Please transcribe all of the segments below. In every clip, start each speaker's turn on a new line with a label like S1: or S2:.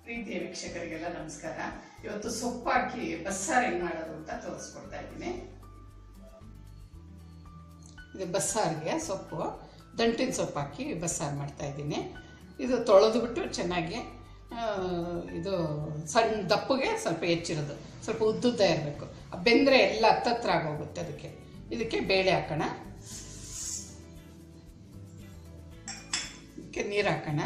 S1: ಪ್ರೀತಿಯ ವೀಕ್ಷಕರಿಗೆಲ್ಲ ನಮಸ್ಕಾರ ಇವತ್ತು ಸೊಪ್ಪು ಹಾಕಿ ಬಸ್ಸಾರು ಹೆಂಗ್ ಮಾಡೋದು ಅಂತ ತೋರಿಸ್ಕೊಡ್ತಾ ಇದ್ದೀನಿ ಇದು ಬಸ್ಸಾರಿಗೆ ಸೊಪ್ಪು ದಂಟಿನ ಸೊಪ್ಪು ಹಾಕಿ ಬಸ್ಸಾರು ಮಾಡ್ತಾ ಇದ್ದೀನಿ ಇದು ತೊಳೆದು ಬಿಟ್ಟು ಚೆನ್ನಾಗಿ ಆ, ಇದು ಸಣ್ಣ ದಪ್ಪಗೆ ಸ್ವಲ್ಪ ಹೆಚ್ಚಿರೋದು ಸ್ವಲ್ಪ ಉದ್ದುದ್ದ ಇರಬೇಕು ಬೆಂದರೆ ಎಲ್ಲ ಹತ್ತತ್ರ ಆಗೋಗುತ್ತೆ ಅದಕ್ಕೆ ಇದಕ್ಕೆ ಬೇಳೆ ಹಾಕೋಣ ಇದಕ್ಕೆ ನೀರು ಹಾಕೋಣ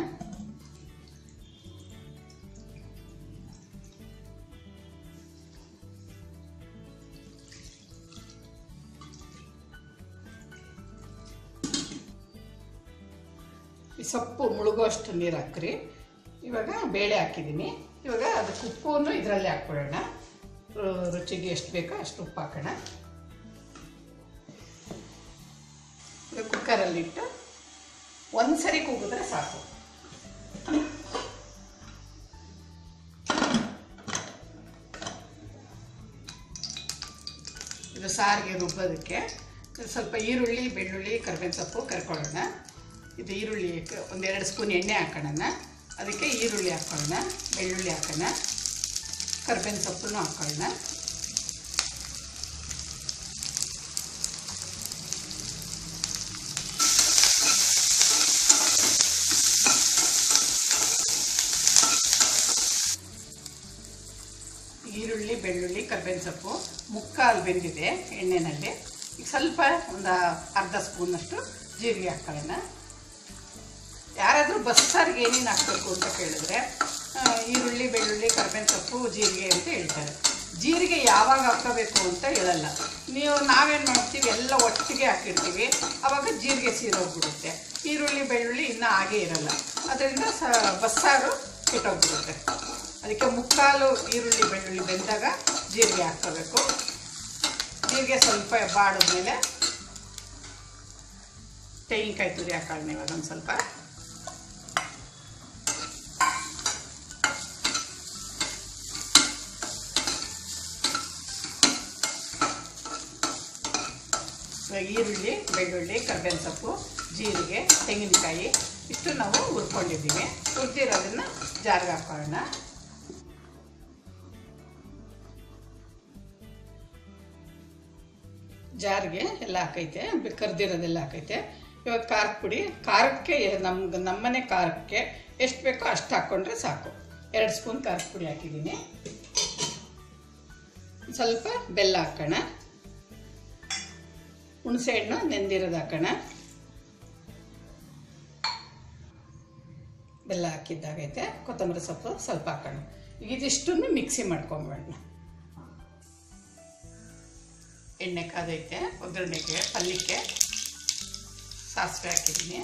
S1: ಈ ಸೊಪ್ಪು ಮುಳುಗುವಷ್ಟು ನೀರು ಹಾಕ್ರಿ ಇವಾಗ ಬೇಳೆ ಹಾಕಿದ್ದೀನಿ ಇವಾಗ ಅದಕ್ಕೆ ಉಪ್ಪನ್ನು ಇದರಲ್ಲೇ ಹಾಕ್ಬಿಡೋಣ ರು- ರುಚಿಗೆ ಎಷ್ಟು ಬೇಕೋ ಅಷ್ಟು ಉಪ್ಪು ಹಾಕೋಣ ಇದು ಕುಕ್ಕರಲ್ಲಿಟ್ಟು ಒಂದು ಸರಿ ಕೂಗಿದ್ರೆ ಸಾಕು ಇದು ಸಾರಿಗೆ ರುಬ್ಬೋದಕ್ಕೆ ಸ್ವಲ್ಪ ಈರುಳ್ಳಿ ಬೆಳ್ಳುಳ್ಳಿ ಕರ್ಬೇವಿನ ಸೊಪ್ಪು ಕರ್ಕೊಳ್ಳೋಣ ಇದು ಈರುಳ್ಳಿ ಒಂದೆರಡು ಸ್ಪೂನ್ ಎಣ್ಣೆ ಹಾಕೋಣ ಅದಕ್ಕೆ ಈರುಳ್ಳಿ ಹಾಕೊಳ್ಳೋಣ ಬೆಳ್ಳುಳ್ಳಿ ಹಾಕೋಣ ಕರ್ಬೇವಿನ ಸೊಪ್ಪನ್ನು ಹಾಕೊಳ್ಳೋಣ ಈರುಳ್ಳಿ ಬೆಳ್ಳುಳ್ಳಿ ಕರ್ಬೇವಿನ ಸೊಪ್ಪು ಮುಕ್ಕಾಲು ಬೆಂದಿದೆ ಎಣ್ಣೆನಲ್ಲಿ ಈಗ ಸ್ವಲ್ಪ ಒಂದು ಅರ್ಧ ಸ್ಪೂನಷ್ಟು ಜೀರಿಗೆ ಹಾಕೊಳ್ಳೋಣ ಯಾರಾದರೂ ಬಸ್ಸಾರಿಗೆ ಏನೇನು ಹಾಕಬೇಕು ಅಂತ ಕೇಳಿದ್ರೆ ಆ, ಈರುಳ್ಳಿ ಬೆಳ್ಳುಳ್ಳಿ ಕರ್ಬೇವಿನ ಸೊಪ್ಪು ಜೀರಿಗೆ ಅಂತ ಹೇಳ್ತಾರೆ ಜೀರಿಗೆ ಯಾವಾಗ ಹಾಕೋಬೇಕು ಅಂತ ಹೇಳಲ್ಲ ನೀವು ನಾವೇನು ಮಾಡ್ತೀವಿ ಎಲ್ಲ ಒಟ್ಟಿಗೆ ಹಾಕಿರ್ತೀವಿ ಆವಾಗ ಜೀರಿಗೆ ಸೀರೋಗ್ಬಿಡುತ್ತೆ ಈರುಳ್ಳಿ ಬೆಳ್ಳುಳ್ಳಿ ಇನ್ನೂ ಹಾಗೇ ಇರಲ್ಲ ಅದರಿಂದ ಸ ಬಸ್ಸಾರು ಕೆಟ್ಟೋಗ್ಬಿಡುತ್ತೆ ಅದಕ್ಕೆ ಮುಕ್ಕಾಲು ಈರುಳ್ಳಿ ಬೆಳ್ಳುಳ್ಳಿ ಬೆಂದಾಗ ಜೀರಿಗೆ ಹಾಕ್ಕೋಬೇಕು ಜೀರಿಗೆ ಸ್ವಲ್ಪ ಬಾಡಿದ್ಮೇಲೆ ತೆಂಗಿನಕಾಯಿ ತುರಿ ಹಾಕೊಳ್ಳೋಣ ಇವಾಗ ಒಂದು ಸ್ವಲ್ಪ ಇವಾಗ ಈರುಳ್ಳಿ ಬೆಳ್ಳುಳ್ಳಿ ಕರ್ಬೇವಿನ ಸೊಪ್ಪು ಜೀರಿಗೆ ತೆಂಗಿನಕಾಯಿ ಇಷ್ಟು ನಾವು ಹುರ್ಕೊಂಡಿದ್ದೀವಿ ಹುರಿದಿರೋದನ್ನು ಜಾರಿಗೆ ಹಾಕೊಳ್ಳೋಣ ಜಾರಿಗೆ ಎಲ್ಲ ಹಾಕೈತೆ ಬೆ- ಕರ್ದಿರೋದೆಲ್ಲ ಹಾಕೈತೆ ಇವಾಗ ಖಾರದ ಪುಡಿ ಖಾರಕ್ಕೆ ನಮ್ಗೆ ನಮ್ಮನೆ ಖಾರಕ್ಕೆ ಎಷ್ಟು ಬೇಕೋ ಅಷ್ಟು ಹಾಕ್ಕೊಂಡ್ರೆ ಸಾಕು ಎರಡು ಸ್ಪೂನ್ ಖಾರದ ಪುಡಿ ಹಾಕಿದ್ದೀನಿ ಸ್ವಲ್ಪ ಬೆಲ್ಲ ಹಾಕೋಣ ಹುಣಸೆ ಹಣ್ಣು ನೆಂದಿರೋದು ಹಾಕೋಣ ಬೆಲ್ಲ ಹಾಕಿದ್ದಾಗೈತೆ ಕೊತ್ತಂಬರಿ ಸೊಪ್ಪು ಸ್ವಲ್ಪ ಹಾಕೋಣ ಈಗ ಇದಿಷ್ಟನ್ನು ಮಿಕ್ಸಿ ಮಾಡ್ಕೊಂಬಿಡೋಣ ಎಣ್ಣೆ ಕಾದೈತೆ ಒಗ್ಗರಣೆಗೆ ಪಲ್ಯಕ್ಕೆ ಸಾಸಿವೆ ಹಾಕಿದ್ದೀನಿ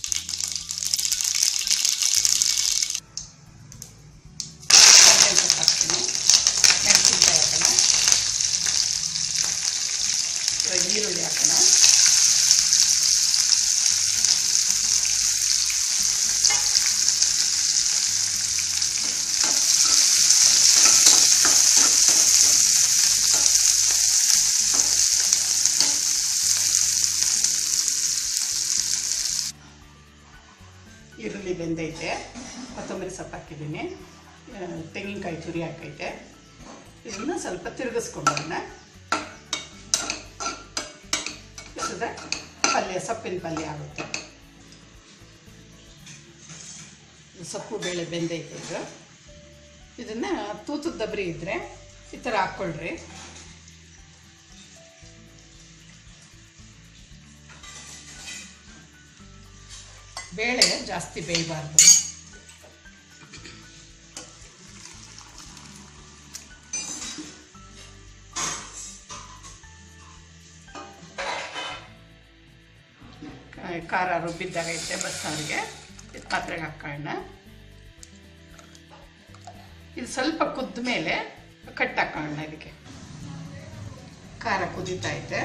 S1: ಕರ್ಬೇವಿನ ಸೊಪ್ಪು ಹಾಕ್ತೀನಿ ಮೆಣಸಿನ್ಕಾಯಿ ಹಾಕೋಣ ಇವಾಗ ಈರುಳ್ಳಿ ಹಾಕೋಣ ಈರುಳ್ಳಿ ಬೆಂದೈತೆ ಕೊತ್ತಂಬರಿ ಸೊಪ್ಪು ಹಾಕಿದ್ದೀನಿ ಆ, ತೆಂಗಿನಕಾಯಿ ತುರಿ ಹಾಕೈತೆ ಇದನ್ನು ಸ್ವಲ್ಪ ತಿರುಗಿಸ್ಕೊಂಡೋಣ ತಿರ್ಗಿದ್ರೆ ಪಲ್ಯ ಸೊಪ್ಪಿನ ಪಲ್ಯ ಆಗುತ್ತೆ ಸೊಪ್ಪು ಬೇಳೆ ಬೆಂದೈತೆ ಇದು ಇದನ್ನು ತೂತದ ದಬ್ರಿ ಇದ್ದರೆ ಈ ಥರ ಹಾಕ್ಕೊಳ್ರಿ ಬೇಳೆ ಜಾಸ್ತಿ ಬೇಯಬಾರ್ದು ಕಾ- ಖಾರ ರುಬ್ಬಿದ್ದಾಗೈತೆ ಬಸ್ಸಾರಿಗೆ ಇದು ಪಾತ್ರೆಗೆ ಹಾಕೋಣ ಇದು ಸ್ವಲ್ಪ ಕುದ್ದ ಮೇಲೆ ಕಟ್ ಹಾಕೋಣ ಇದಕ್ಕೆ ಖಾರ ಕುದೀತಾ ಐತೆ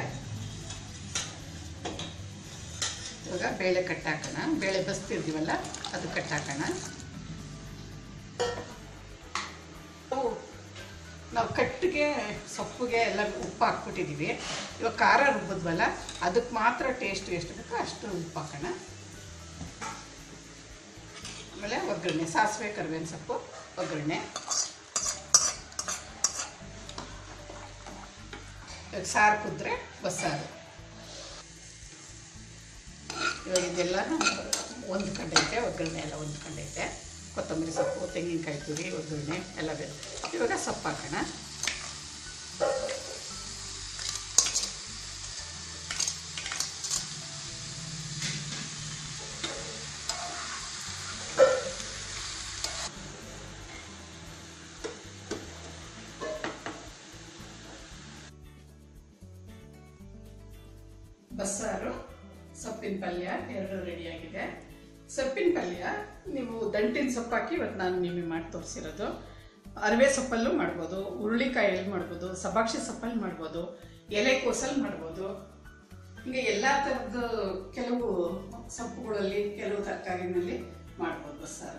S1: ಇವಾಗ ಬೇಳೆ ಕಟ್ ಹಾಕೋಣ ಬೇಳೆ ಬಸ್ತಿರ್ತೀವಲ್ಲ ಅದು ಕಟ್ ಹಾಕೋಣ ಅವು ನಾವು ಕಟ್ಟಿಗೆ ಸೊಪ್ಪಿಗೆ ಎಲ್ಲ ಉಪ್ಪು ಹಾಕ್ಬಿಟ್ಟಿದ್ದೀವಿ ಇವಾಗ ಖಾರ ರುಬ್ಬಿದ್ವಲ್ಲ ಅದಕ್ಕೆ ಮಾತ್ರ ಟೇಸ್ಟ್ ಎಷ್ಟು ಬೇಕೋ ಅಷ್ಟು ಉಪ್ಪು ಹಾಕೋಣ ಮಕ್ಕಳೇ ಒಗ್ಗರಣೆ ಸಾಸಿವೆ ಕರಿಬೇವಿನ ಸೊಪ್ಪು ಒಗ್ಗರಣೆ ಇವಾಗ ಸಾರು ಕುದ್ರೆ ಬಸ್ಸಾರು ಇವಾಗ ಇದೆಲ್ಲ ಒಂದು ಐತೆ ಒಗ್ಗರಣೆ ಎಲ್ಲ ಒಂದು ಐತೆ ಕೊತ್ತಂಬರಿ ಸೊಪ್ಪು ತೆಂಗಿನಕಾಯಿ ತುರಿ ಒಗ್ಗರಣೆ ಎಲ್ಲ ಬೇಕು ಇವಾಗ ಸೊಪ್ಪು ಹಾಕೋಣ ಬಸ್ಸಾರು ಸೊಪ್ಪಿನ ಪಲ್ಯ ಎರಡು ರೆಡಿಯಾಗಿದೆ ಸೊಪ್ಪಿನ ಪಲ್ಯ ನೀವು ದಂಟಿನ ಸೊಪ್ಪು ಹಾಕಿ ಇವತ್ತು ನಾನು ನಿಮಗೆ ಮಾಡಿ ತೋರಿಸಿರೋದು ಅರಿವೆ ಸೊಪ್ಪಲ್ಲೂ ಮಾಡ್ಬೋದು ಹುರುಳಿಕಾಯಲ್ಲಿ ಮಾಡ್ಬೋದು ಸಬಾಕ್ಷಿ ಸೊಪ್ಪಲ್ಲಿ ಮಾಡ್ಬೋದು ಎಲೆಕೋಸಲ್ಲಿ ಮಾಡ್ಬೋದು ಹಿಂಗೆ ಎಲ್ಲ ಥರದ್ದು ಕೆಲವು ಸೊಪ್ಪುಗಳಲ್ಲಿ ಕೆಲವು ತರಕಾರಿನಲ್ಲಿ ಮಾಡ್ಬೋದು ಬಸ್ಸಾರು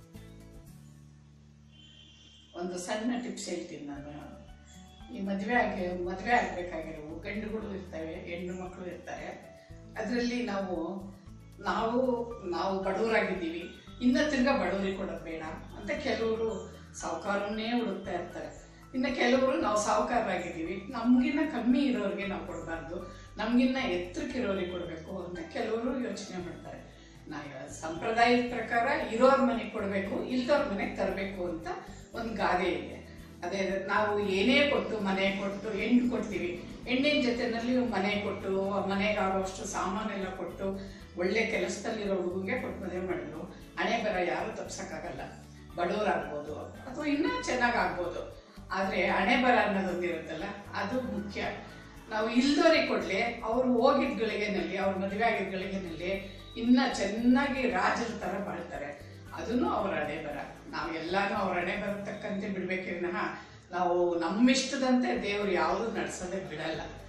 S1: ಒಂದು ಸಣ್ಣ ಟಿಪ್ಸ್ ಹೇಳ್ತೀನಿ ನಾನು ಈ ಮದುವೆ ಆಗಿ ಮದುವೆ ಆಗಬೇಕಾಗಿರೋ ಗಂಡುಗಳು ಇರ್ತವೆ ಹೆಣ್ಣು ಮಕ್ಕಳು ಇರ್ತಾರೆ ಅದರಲ್ಲಿ ನಾವು ನಾವು ನಾವು ಬಡವರಾಗಿದ್ದೀವಿ ಇನ್ನು ತಿರ್ಗಾ ಬಡವರಿಗೆ ಕೊಡೋದು ಬೇಡ ಅಂತ ಕೆಲವರು ಸಾಹುಕಾರನ್ನೇ ಹುಡುಕ್ತಾ ಇರ್ತಾರೆ ಇನ್ನು ಕೆಲವರು ನಾವು ಸಾಹುಕಾರರಾಗಿದ್ದೀವಿ ನಮಗಿನ್ನ ಕಮ್ಮಿ ಇರೋರಿಗೆ ನಾವು ಕೊಡಬಾರ್ದು ನಮಗಿನ್ನ ಎತ್ತರಕ್ಕಿರೋರಿಗೆ ಕೊಡಬೇಕು ಅಂತ ಕೆಲವರು ಯೋಚನೆ ಮಾಡ್ತಾರೆ ನಾ ಸಂಪ್ರದಾಯದ ಪ್ರಕಾರ ಇರೋರ್ ಮನೆಗೆ ಕೊಡಬೇಕು ಇಲ್ದವ್ರ ಮನೆಗೆ ತರಬೇಕು ಅಂತ ಒಂದು ಗಾದೆ ಇದೆ ಅದೇ ನಾವು ಏನೇ ಕೊಟ್ಟು ಮನೆ ಕೊಟ್ಟು ಹೆಣ್ಣು ಕೊಡ್ತೀವಿ ಹೆಣ್ಣಿನ ಜೊತೆನಲ್ಲಿ ಮನೆ ಕೊಟ್ಟು ಮನೆಗೆ ಆಗೋಷ್ಟು ಸಾಮಾನೆಲ್ಲ ಕೊಟ್ಟು ಒಳ್ಳೆ ಕೆಲಸದಲ್ಲಿರೋ ಹುಡುಗಂಗೆ ಕೊಟ್ಟು ಮದುವೆ ಮಾಡಿದ್ರು ಹಣೆ ಬರ ಯಾರು ತಪ್ಸಕ್ಕಾಗಲ್ಲ ಬಡವರಾಗ್ಬೋದು ಅಥವಾ ಇನ್ನೂ ಚೆನ್ನಾಗಿ ಆಗ್ಬೋದು ಆದರೆ ಹಣೆ ಬರ ಅನ್ನೋದೊಂದಿರುತ್ತಲ್ಲ ಅದು ಮುಖ್ಯ ನಾವು ಇಲ್ದವ್ರಿಗೆ ಕೊಡ್ಲಿ ಅವ್ರು ಹೋಗಿದ್ದ ಗಳಿಗೆನಲ್ಲಿ ಅವ್ರ ಮದುವೆ ಆಗಿದ್ದ ಗಳಿಗೆನಲ್ಲಿ ಇನ್ನ ಚೆನ್ನಾಗಿ ರಾಜರ ಥರ ಬಾಳ್ತಾರೆ ಅದನ್ನು ಅವ್ರ ಹಣೆ ಬರ ನಾವು ಎಲ್ಲಾನು ಅವ್ರ ಹಣೆ ಬರತಕ್ಕಂತೆ ಬಿಡ್ಬೇಕೇ ವಿನಃ ನಾವು ನಮ್ಮಿಷ್ಟದಂತೆ ದೇವ್ರು ಯಾವುದು ನಡ್ಸೋದೇ ಬಿಡಲ್ಲ